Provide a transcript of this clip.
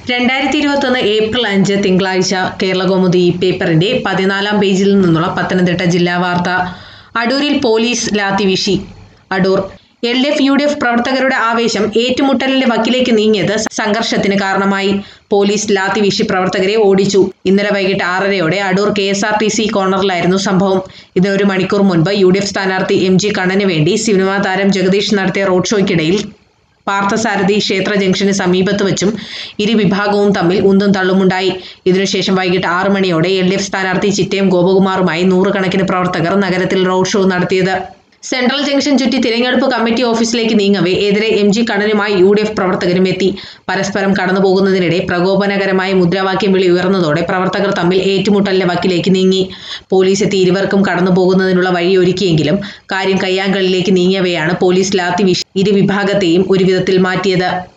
രണ്ടായിരത്തി ഇരുപത്തൊന്ന് ഏപ്രിൽ അഞ്ച് തിങ്കളാഴ്ച കേരളകൗമുദി ഈ പേപ്പറിന്റെ പതിനാലാം പേജിൽ നിന്നുള്ള പത്തനംതിട്ട ജില്ലാ വാർത്ത അടൂരിൽ പോലീസ് ലാത്തിവീശി Adoor L D F U D F പ്രവർത്തകരുടെ ആവേശം ഏറ്റുമുട്ടലിന്റെ വക്കിലേക്ക് നീങ്ങിയത് സംഘർഷത്തിന് കാരണമായി പോലീസ് ലാത്തിവീശി പ്രവർത്തകരെ ഓടിച്ചു ഇന്നലെ വൈകിട്ട് ആറരയോടെ Adoor K S R T C കോർണറിലായിരുന്നു സംഭവം ഇതിന് ഒരു മണിക്കൂർ മുൻപ് യു ഡി എഫ് സ്ഥാനാർത്ഥി എം ജി കണ്ണന് വേണ്ടി സിനിമാ താരം ജഗദീഷ് നടത്തിയ റോഡ് ഷോയ്ക്കിടയിൽ പാർത്ഥസാരഥി ക്ഷേത്ര ജംഗ്ഷന് സമീപത്ത് വെച്ചും ഇരു വിഭാഗവും തമ്മിൽ ഉന്തും തള്ളുമുണ്ടായി ഇതിനുശേഷം വൈകിട്ട് ആറു മണിയോടെ എൽ ഡി എഫ് സ്ഥാനാർത്ഥി ചിറ്റയം ഗോപകുമാറുമായി നൂറുകണക്കിന് പ്രവർത്തകർ നഗരത്തിൽ റോഡ് ഷോ നടത്തിയത് സെൻട്രൽ ജംഗ്ഷൻ ചുറ്റി തിരഞ്ഞെടുപ്പ് കമ്മിറ്റി ഓഫീസിലേക്ക് നീങ്ങവേ എതിരെ എം ജി കണ്ണനുമായി യു ഡി എഫ് പ്രവർത്തകരും എത്തി പരസ്പരം കടന്നുപോകുന്നതിനിടെ പ്രകോപനകരമായ മുദ്രാവാക്യം വിളി ഉയർന്നതോടെ പ്രവർത്തകർ തമ്മിൽ ഏറ്റുമുട്ടലിന്റെ വക്കിലേക്ക് നീങ്ങി പോലീസ് എത്തി ഇരുവർക്കും കടന്നുപോകുന്നതിനുള്ള വഴിയൊരുക്കിയെങ്കിലും കാര്യം കയ്യാങ്കളിലേക്ക് നീങ്ങിയവയാണ് പോലീസ് ലാത്തി വീശി ഇരു വിഭാഗത്തെയും ഒരു വിധത്തിൽ മാറ്റിയത്